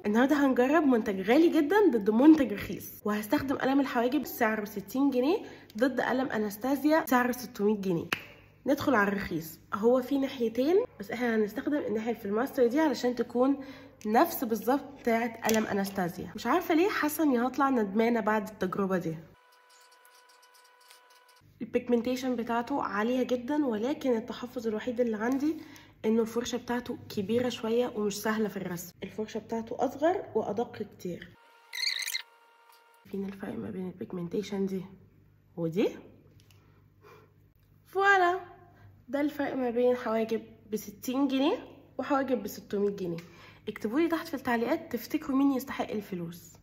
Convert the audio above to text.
النهارده هنجرب منتج غالي جدا ضد منتج رخيص وهستخدم قلم الحواجب سعره 60 جنيه ضد قلم انستازيا سعره 600 جنيه ندخل على الرخيص هو في ناحيتين بس احنا هنستخدم الناحيه في الماستر دي علشان تكون نفس بالظبط بتاعه قلم انستازيا مش عارفه ليه حاسه اني هطلع ندمانه بعد التجربه دي البيجمنتيشن بتاعته عاليه جدا ولكن التحفظ الوحيد اللي عندي انه الفرشه بتاعته كبيره شويه ومش سهله في الرسم الفرشه بتاعته اصغر وادق كتير فين الفرق ما بين البيجمنتيشن دي ودي فوالا ده الفرق ما بين حواجب ب 60 جنيه وحواجب ب 600 جنيه اكتبوا لي تحت في التعليقات تفتكروا مين يستحق الفلوس